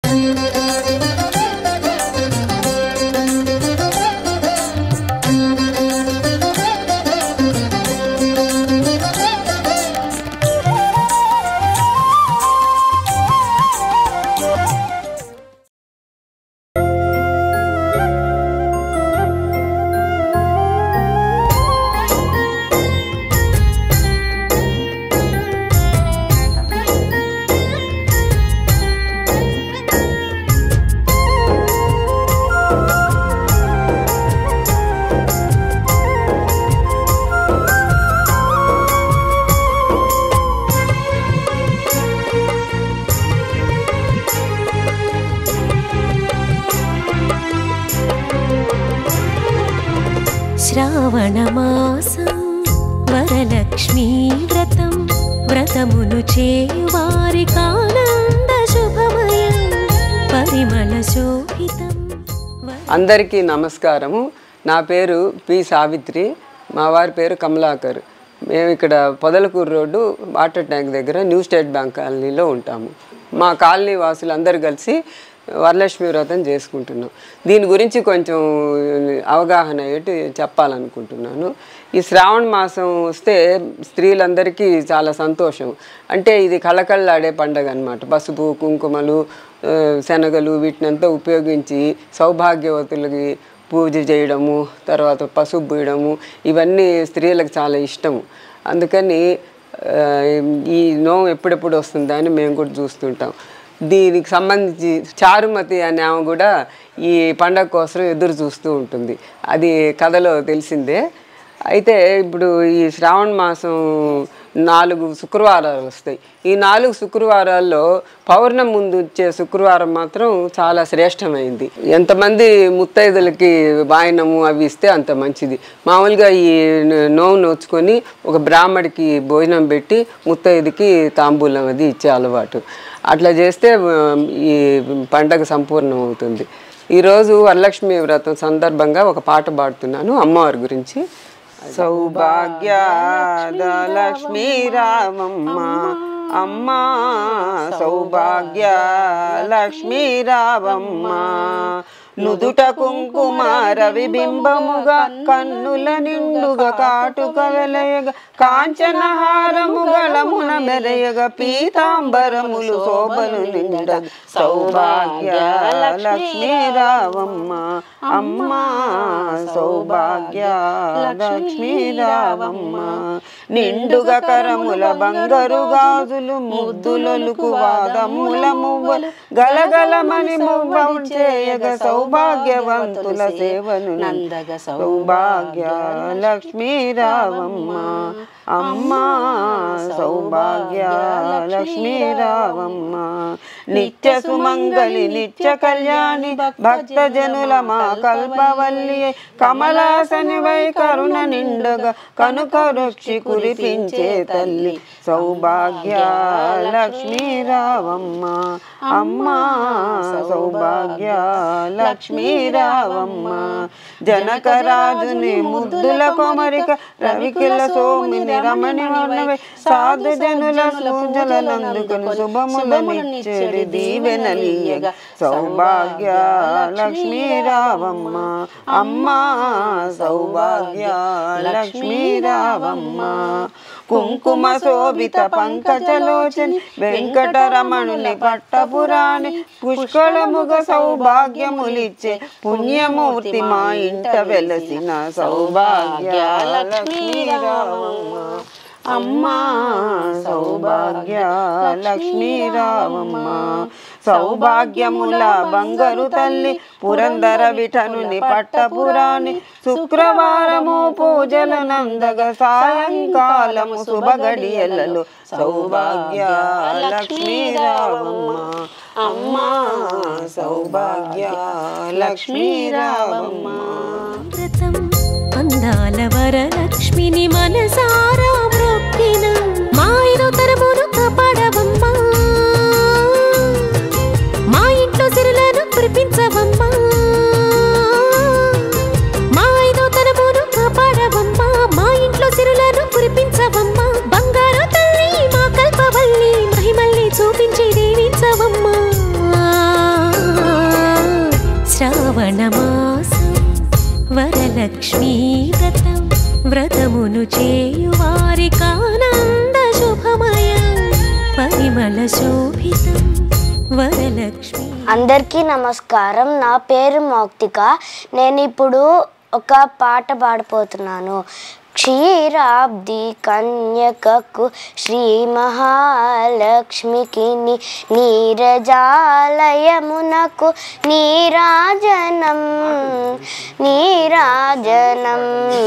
శ్రావణమాసం వరలక్ష్మీ వ్రతం వ్రతమును చేయువారి కానంద శుభమయం పరిమళ శోభితం అందరికీ నమస్కారము నా పేరు పి సావిత్రి మా వారి పేరు కమలాకర్ మేము ఇక్కడ పొదలకూరు రోడ్డు వాటర్ ట్యాంక్ దగ్గర న్యూ స్టేట్ బ్యాంక్ కాలనీలో ఉంటాము మా కాలనీ వాసులు అందరు కలిసి వరలక్ష్మి వ్రతం చేసుకుంటున్నాం దీని గురించి కొంచెం అవగాహన ఏంటి చెప్పాలనుకుంటున్నాను ఈ శ్రావణ మాసం వస్తే స్త్రీలందరికీ చాలా సంతోషం అంటే ఇది కళకళలాడే పండగ అనమాట పసుపు కుంకుమలు ఆ, శనగలు వీటినంతా ఉపయోగించి సౌభాగ్యవతులకి పూజ చేయడము తర్వాత పసుపు పూయడము ఇవన్నీ స్త్రీలకు చాలా ఇష్టము అందుకని ఆ, ఈ నోము ఎప్పుడెప్పుడు వస్తుందా అని మేము కూడా చూస్తుంటాం దీనికి సంబంధించి చారుమతి అనే ఆమె కూడా ఈ పండగ కోసం ఎదురు చూస్తూ ఉంటుంది అది కథలో తెలిసిందే అయితే ఇప్పుడు ఈ శ్రావణ మాసం నాలుగు శుక్రవారాలు వస్తాయి ఈ నాలుగు శుక్రవారాల్లో పౌర్ణమి ముందు వచ్చే శుక్రవారం మాత్రం చాలా శ్రేష్టమైంది ఎంతమంది ముత్తైదులకి వాయనము అవి ఇస్తే అంత మంచిది మామూలుగా ఈ నోవు నోచుకొని ఒక బ్రాహ్మడికి భోజనం పెట్టి ముత్తైదుకి తాంబూలం అది ఇచ్చే అలవాటు అట్లా చేస్తే ఆ, ఈ పండగ సంపూర్ణం అవుతుంది ఈరోజు వరలక్ష్మి వ్రతం సందర్భంగా ఒక పాట పాడుతున్నాను అమ్మవారి గురించి సౌభాగ్యాద లక్ష్మీ రామమ్మ అమ్మ సౌభాగ్య లక్ష్మీ రామమ్మ నుదుట కుంకుమ రవిబింబముగా కన్నుల నిండుగా కాటుక వెలయగా కాంచనహారము గళమున మెరయగా పీతాంబరములు శోభను నిండ సౌభాగ్య లక్ష్మీ రావమ్మ అమ్మ సౌభాగ్య లక్ష్మీ రావమ్మ నిండుగా కరముల బంగారు గాజులు ముద్దులొలుకు వాదముల మువ్వలు గలగలమని మువ్వం చేయగ సౌభాగ్యవంతుల సేవను నందగ సౌభాగ్య లక్ష్మీ రావమ్మ అమ్మ సౌభాగ్య లక్ష్మీ రావమ్మ నిత్య సుమంగళి నిత్య కళ్యాణి భక్త జనుల మా కల్పవల్లి కమలాసని వై కరుణ నిండగా కనుక రుక్షి కురిపించే తల్లి సౌభాగ్య లక్ష్మీ రావమ్మ అమ్మ సౌభాగ్య లక్ష్మీ రావమ్మ జనకరాజుని ముద్దుల కొమరిక రవికిల సోమిని రమణి వర్ణవై సాధు జనుల సూజలందుకుని శుభములనిచ్చేడి దీవెనలీయగా సౌభాగ్య లక్ష్మీ రావమ్మ అమ్మ సౌభాగ్య లక్ష్మీ రావమ్మ కుంకుమ శోభిత పంకజలోచని వెంకటరమణుని పట్టపురాణి పుష్కళముగ సౌభాగ్యములిచ్చే పుణ్యమూర్తి మా ఇంట వెలసిన సౌభాగ్య లక్ష్మీ రావమ్మ అమ్మా సౌభాగ్య లక్ష్మీ రావమ్మ సౌభాగ్యముల బంగారు తల్లి పురందర విఠనుని పట్టపురాణి శుక్రవారము పూజలు నందగ సాయంకాలము శుభగడియలలో సౌభాగ్య లక్ష్మీ రావమ్మ అమ్మా సౌభాగ్య లక్ష్మీ రావమ్మ వ్రతం అందాల వరలక్ష్మిని మనసారా మ్రొక్కిన మాయను తరమును కాపాడవమ్మా మా ఇంట్లో సిరులను కురిపించవమ్మా మా ఐదో తరమును కాపాడవమ్మా మా ఇంట్లో సిరులను కురిపించవమ్మా బంగారు తల్లి మా కల్పవల్లి మహిమల్ని చూపించి దీవించవమ్మా శ్రావణమాసం వరలక్ష్మీ వ్రతం వ్రతమును చేయువారికానంద శుభమయం పరిమళ శోభితం వరలక్ష్మి అందరికీ నమస్కారం నా పేరు మౌక్తిక నేను ఇప్పుడు ఒక పాట పాడపోతున్నాను క్షీరాబ్ది కన్యకకు శ్రీ మహాలక్ష్మికి ని- నీరజాలయమునకు నీరాజనం నీరాజనం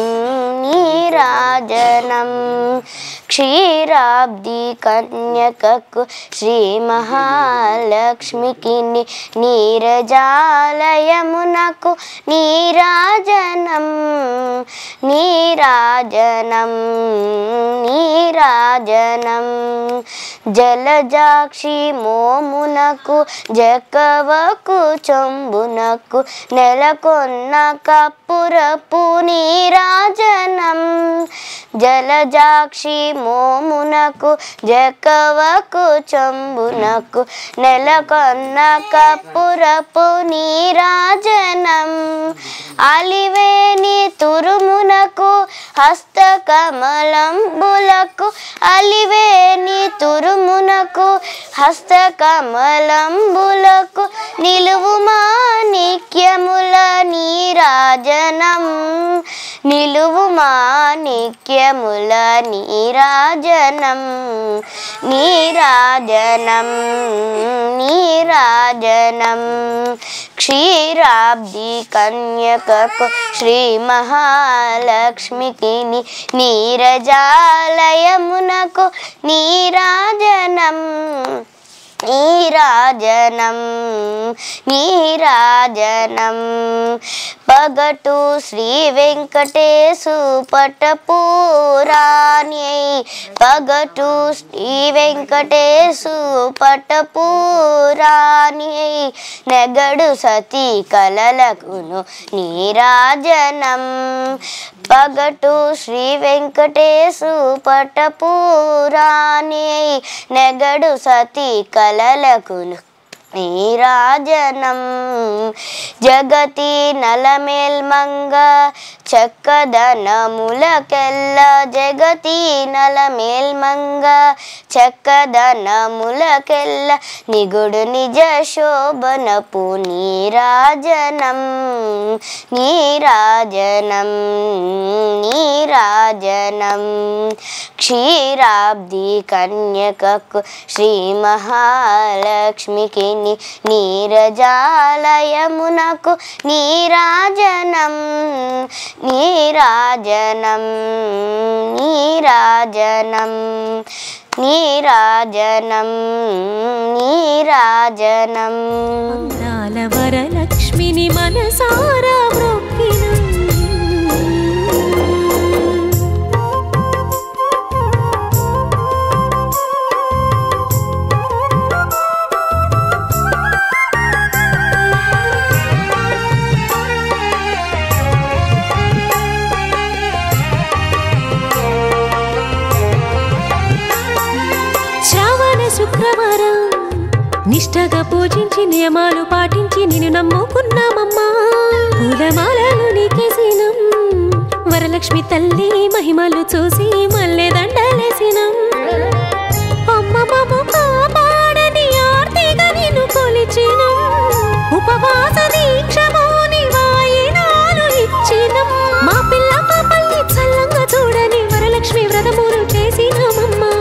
నీరాజనం క్షీరాబ్ది కన్యకకు శ్రీ మహాలక్ష్మికి ని- నీరజాలయమునకు నీరాజనం నీరాజనం నీరాజనం జలజాక్షి మోమునకు జకవకు చొంబునకు నెలకొన్న కప్పురపు నీరాజనం జలజాక్షి మోమునకు జకవకు చొంబునకు నెలకొన్న కప్పురపు నీరాజనం అలివేని తురుమునకు హస్తకమలంబులకు అలివేని తురుమునకు హస్తకమలంబులకు నిలువు మాణిక్యముల నీరాజనం నిలువు మాణిక్యముల నీరాజనం నీరాజనం నీరాజనం క్షీరాబ్ది కన్యకకు శ్రీ మహాలక్ష్మికి ని- నీరజాలయమునకు నీరాజనం నీరాజనం నీరాజనం పగటు శ్రీ వెంకటేశు పటపూరాణ్యై పగటు శ్రీ వెంకటేశు పటపూరాణ్యై నెగడు సతీ కలలకును నీరాజనం పగటు శ్రీ వెంకటేశు పటపూరాణ్యై నెగడు సతీ కలలకును నీరాజనం జగతి నలమేల్మంగ చక్కదనములకెల్ల జగతి నలమేల్మంగ చక్కదనములకెల్ల నిగుడు నిజ శోభనపు నీరాజనం నీరాజనం నీరాజనం క్షీరాబ్ది కన్యకకు శ్రీ మహాలక్ష్మికి ని- నీరజాలయమునకు నీరాజనం నీరాజనం నీరాజనం నీరాజనం నీరాజనం అందాల వరలక్ష్మిని మనసారా మ్రొక్కిన శ్రావణ శుక్రవారం నిష్టగా పూజించి నియమాలు పాటించి నిన్ను నమ్ముకున్నామమ్మా పూలమాలలు నీకేసినం వరలక్ష్మి తల్లి మహిమలు చూసి మల్లె దండలేసినం అమ్మమ్మము కాపాడని ఆర్తిగా నిన్ను కొలిచినం ఉపవాస దీక్షమోని వాయినాలు ఇచ్చినం మా పిల్ల పాపల్ని చల్లంగా చూడని వరలక్ష్మి వ్రతములు చేసినమమ్మా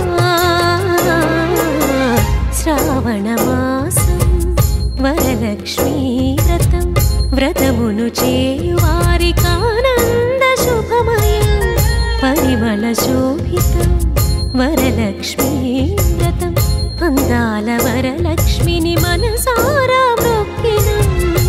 శ్రావణ మాసం వరలక్ష్మీ వ్రతం వ్రతమును చేయువారికానంద శుభమయం పరిమళ శోభితం వరలక్ష్మీ వ్రతం అందాల వరలక్ష్మిని మనసారా మొక్కినం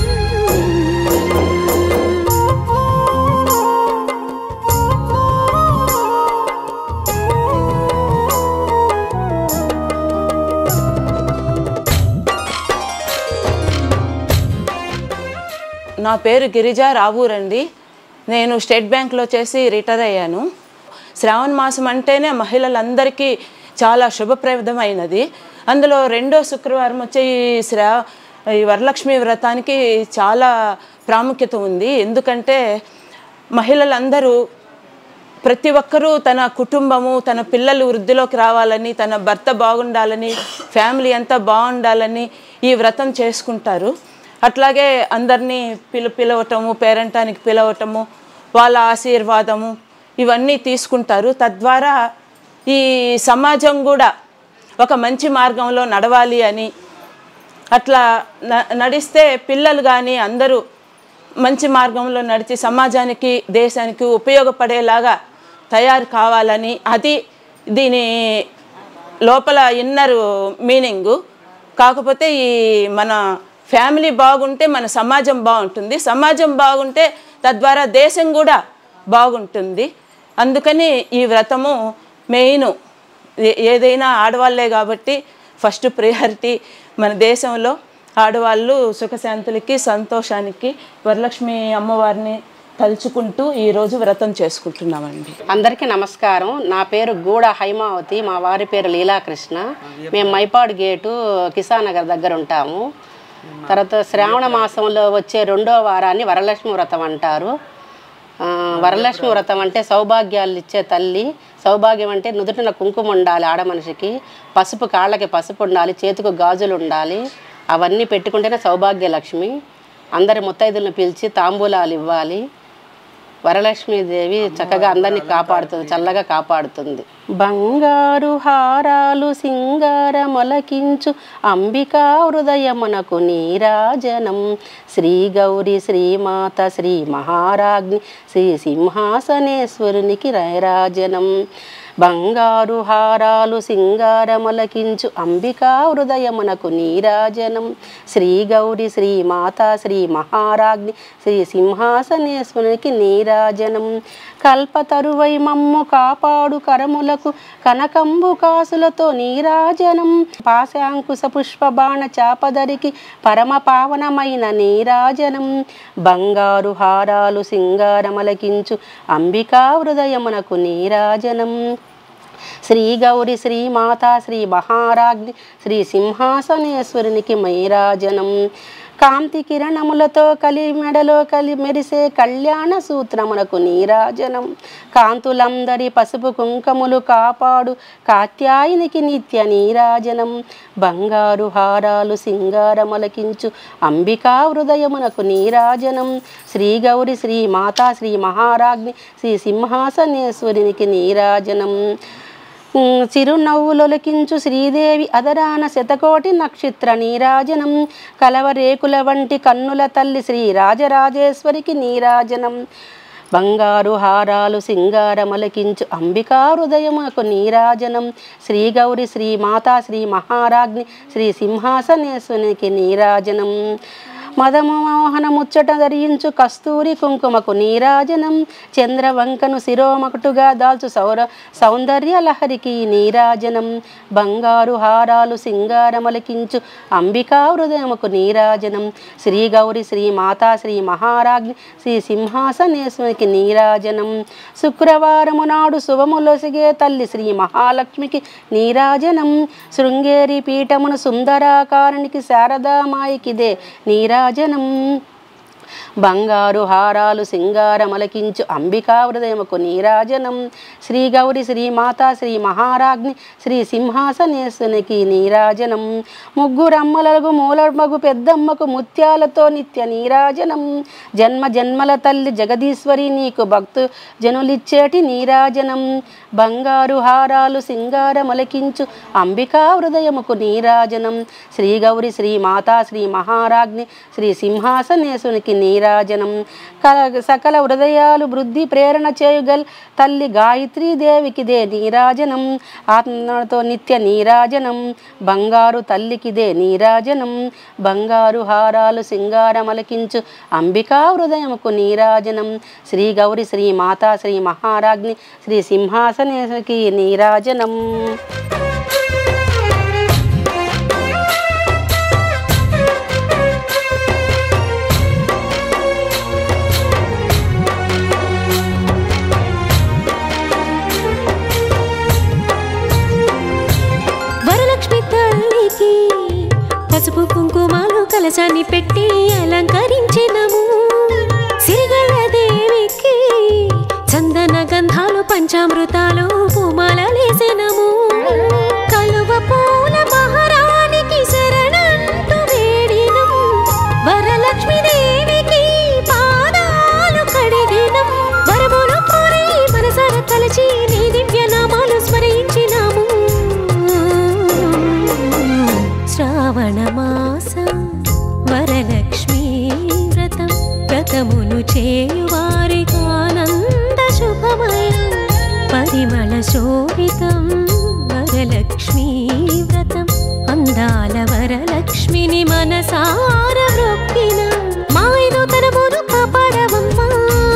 నా పేరు గిరిజ రావూరండి నేను స్టేట్ బ్యాంక్లో చేసి రిటైర్ అయ్యాను శ్రావణ మాసం అంటేనే మహిళలందరికీ చాలా శుభప్రదమైనది అందులో రెండో శుక్రవారం వచ్చి శ్రా ఈ వరలక్ష్మి వ్రతానికి చాలా ప్రాముఖ్యత ఉంది ఎందుకంటే మహిళలందరూ ప్రతి ఒక్కరూ తన కుటుంబము తన పిల్లలు వృద్ధిలోకి రావాలని తన భర్త బాగుండాలని ఫ్యామిలీ అంతా బాగుండాలని ఈ వ్రతం చేసుకుంటారు అట్లాగే అందరినీ పిలు పిలవటము పేరంటానికి పిలవటము వాళ్ళ ఆశీర్వాదము ఇవన్నీ తీసుకుంటారు తద్వారా ఈ సమాజం కూడా ఒక మంచి మార్గంలో నడవాలి అని అట్లా న- నడిస్తే పిల్లలు కానీ అందరూ మంచి మార్గంలో నడిచి సమాజానికి దేశానికి ఉపయోగపడేలాగా తయారు కావాలని అది దీని లోపల ఇన్నర్ మీనింగు కాకపోతే ఈ మన ఫ్యామిలీ బాగుంటే మన సమాజం బాగుంటుంది సమాజం బాగుంటే తద్వారా దేశం కూడా బాగుంటుంది అందుకని ఈ వ్రతము మెయిన్ ఏ- ఏదైనా ఆడవాళ్ళే కాబట్టి ఫస్ట్ ప్రియారిటీ మన దేశంలో ఆడవాళ్ళు సుఖశాంతులకి సంతోషానికి వరలక్ష్మి అమ్మవారిని తలుచుకుంటూ ఈరోజు వ్రతం చేసుకుంటున్నామండి అందరికీ నమస్కారం నా పేరు గూడ హైమావతి మా వారి పేరు లీలాకృష్ణ మేము మైపాడు గేటు కిసానగర్ దగ్గర ఉంటాము తర్వాత శ్రావణ మాసంలో వచ్చే రెండో వారాన్ని వరలక్ష్మి వ్రతం అంటారు ఆ, వరలక్ష్మి వ్రతం అంటే సౌభాగ్యాలు ఇచ్చే తల్లి సౌభాగ్యం అంటే నుదుటిన కుంకుమ ఉండాలి ఆడ మనిషికి పసుపు కాళ్ళకి పసుపు ఉండాలి చేతికి గాజులు ఉండాలి అవన్నీ పెట్టుకుంటేనే సౌభాగ్య లక్ష్మి అందరి ముత్తైదులను పిలిచి తాంబూలాలు ఇవ్వాలి వరలక్ష్మీదేవి చక్కగా అందరినీ కాపాడుతుంది చల్లగా కాపాడుతుంది బంగారు హారాలు సింగార మొలకించు అంబికా హృదయమునకు నీరాజనం శ్రీ గౌరి శ్రీమాత శ్రీ మహారాజ్ఞి శ్రీ సింహాసనేశ్వరునికి రైరాజనం బంగారు హారాలు సింగారమలకించు అంబికా హృదయమునకు నీరాజనం శ్రీ గౌరి శ్రీ మాతా శ్రీ మహారాజ్ఞి శ్రీ సింహాసనేశ్వరునికి నీరాజనం కల్పతరువై మమ్ము కాపాడు కరములకు కనకంబు కాసులతో నీరాజనం పాశాంకుశ పుష్పబాణ చాపదరికి పరమ పావనమైన నీరాజనం బంగారు హారాలు సింగారమలకించు అంబికా హృదయమునకు నీరాజనం శ్రీ గౌరి శ్రీ మాతా శ్రీ మహారాజ్ఞి శ్రీ సింహాసనేశ్వరునికి మైరాజనం కాంతి కిరణములతో కలి మెడలో కలి మెరిసే కళ్యాణ సూత్రమునకు నీరాజనం కాంతులందరి పసుపు కుంకములు కాపాడు కాత్యాయనికి నిత్య నీరాజనం బంగారు హారాలు సింగారమలకించు అంబికా హృదయమునకు నీరాజనం శ్రీ గౌరి శ్రీ మాతా శ్రీ మహారాజ్ఞి శ్రీ సింహాసనేశ్వరునికి నీరాజనం ఉమ్, చిరునవ్వులొలికించు శ్రీదేవి అదరాన శతకోటి నక్షత్ర నీరాజనం కలవరేకుల వంటి కన్నుల తల్లి శ్రీ రాజరాజేశ్వరికి నీరాజనం బంగారు హారాలు సింగారమలకించు అంబికా హృదయమునకు నీరాజనం శ్రీ గౌరి శ్రీ మాతా శ్రీ మహారాజ్ఞి శ్రీ సింహాసనేశ్వరికి నీరాజనం మదము మోహన ముచ్చట ధరించు కస్తూరి కుంకుమకు నీరాజనం చంద్రవంకను శిరోమకటుగా దాల్చు సౌర సౌందర్య లహరికి నీరాజనం బంగారు హారాలు సింగారమలికించు అంబికా హృదయముకు నీరాజనం శ్రీ గౌరి శ్రీ మాతా శ్రీ మహారాజ్ఞి శ్రీ సింహాసనేశ్వరికి నీరాజనం శుక్రవారము నాడు శుభములొసిగే తల్లి శ్రీ మహాలక్ష్మికి నీరాజనం శృంగేరి పీఠమును సుందరాకారునికి శారదామాయికిదే నీరాజనం బంగారు హారాలు సింగారమలకించు అంబికా హృదయముకు నీరాజనం శ్రీ గౌరి శ్రీ మాతా శ్రీ మహారాజ్ఞి శ్రీ సింహాసనేశ్వనికి నీరాజనం ముగ్గురమ్మలకు మూలమగు పెద్దమ్మకు ముత్యాలతో నిత్య నీరాజనం జన్మ జన్మల తల్లి జగదీశ్వరి నీకు భక్తు జనులిచ్చేటి నీరాజనం బంగారు హారాలు సింగారమలకించు అంబికా హృదయముకు నీరాజనం శ్రీ గౌరి శ్రీ మాతా శ్రీ మహారాజ్ఞి శ్రీ సింహాసనేశునికి నీరాజనం కల సకల హృదయాలు వృద్ధి ప్రేరణ చేయుగల్ తల్లి గాయత్రీ దేవికిదే నీరాజనం ఆత్మతో నిత్య నీరాజనం బంగారు తల్లికిదే నీరాజనం బంగారు హారాలు సింగారమలకించు అంబికా హృదయముకు నీరాజనం శ్రీ గౌరి శ్రీ మాతా శ్రీ మహారాజ్ఞి శ్రీ సింహాసనేశకి నీరాజనం వరలక్ష్మి తల్లికి పసుపు కుంకుమాలు కలశ పెట్టి అలంకరించినము సిరిగల దేవికి చందన గంధాలు పంచామృతాలు పూమాలలేసినము కలువ పూల మహారాణికి శరణంటూ వేడినం వరలక్ష్మి దేవికి పాదాలు కడిగినం వరములు కోరి మనసార తలచి నీ దివ్య నామాలు స్మరించినాము శ్రావణ మాసం వరలక్ష్మీ వ్రతం వ్రతమును చేయువారికి ఆనంద శుభమయం పరిమళ శోభితం వరలక్ష్మీ వ్రతం అందాల వరలక్ష్మిని మనసార వృక్కిన మాయను తనమును కాపాడవమ్మా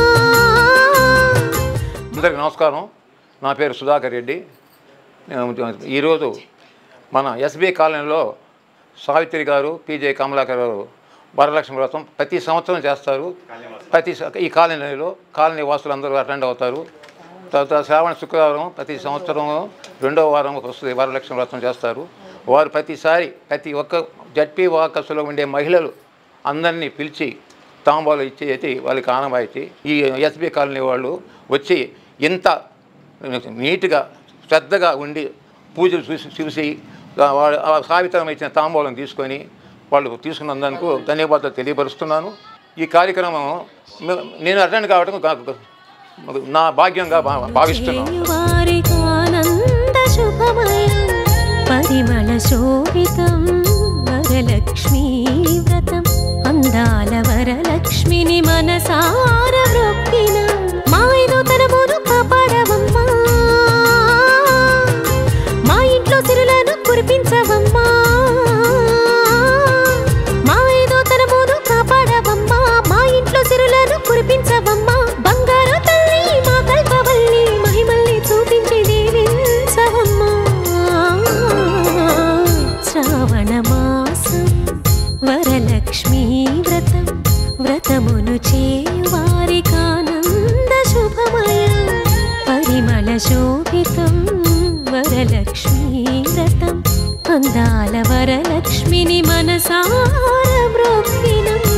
అందరికి నమస్కారం నా పేరు సుధాకర్ రెడ్డి నేను ఈరోజు మన ఎస్బీ కాలనీలో సావిత్రి గారు పీజే కమలాకర్ గారు వరలక్ష్మి వ్రతం ప్రతి సంవత్సరం చేస్తారు ప్రతి స- ఈ కాలనీలో కాలనీ వాసులు అందరూ అటెండ్ అవుతారు తర్వాత శ్రావణ శుక్రవారం ప్రతి సంవత్సరం రెండవ వారం వస్తుంది వరలక్ష్మి వ్రతం చేస్తారు వారు ప్రతిసారి ప్రతి ఒక్క జడ్పీ వాకస్సులో ఉండే మహిళలు అందరినీ పిలిచి తాంబాలు ఇచ్చేసి వాళ్ళకి ఆనవాయితీ ఈ ఎస్బీ కాలనీ వాళ్ళు వచ్చి ఇంత నీట్గా శ్రద్ధగా ఉండి పూజలు చూసి చూసి వాళ్ళు ఆ సావిత్రం ఇచ్చిన తాంబూలం తీసుకొని వాళ్ళు తీసుకున్నందుకు ధన్యవాదాలు తెలియపరుస్తున్నాను ఈ కార్యక్రమం మే- నేను అటెండ్ కావడం గా- నా భాగ్యంగా భా- భావిస్తున్నాను వారికి ఆనంద శుభమయం పరిమళ శోభితం వరలక్ష్మీ వ్రతం అందాల వరలక్ష్మిని మనసార వృక్కిన మాయను తనమును కాపాడవమ్మా మా ఇంట్లో సిరులను కురిపించవమ్మా మా ఏదో తనమును కాపాడవమ్మా మా ఇంట్లో సిరులను కురిపించవమ్మా బంగారు తల్లి మా కల్పవల్లి మహిమల్ని చూపించి దీవించవమ్మా శ్రావణ మాసం వరలక్ష్మీ వ్రతం వ్రతమును చేయువారికి ఆనంద శుభమయం పరిమళ శోభితం వరలక్ష్మీ వ్రతం అందాల వరలక్ష్మిని మనసార మ్రోక్కినం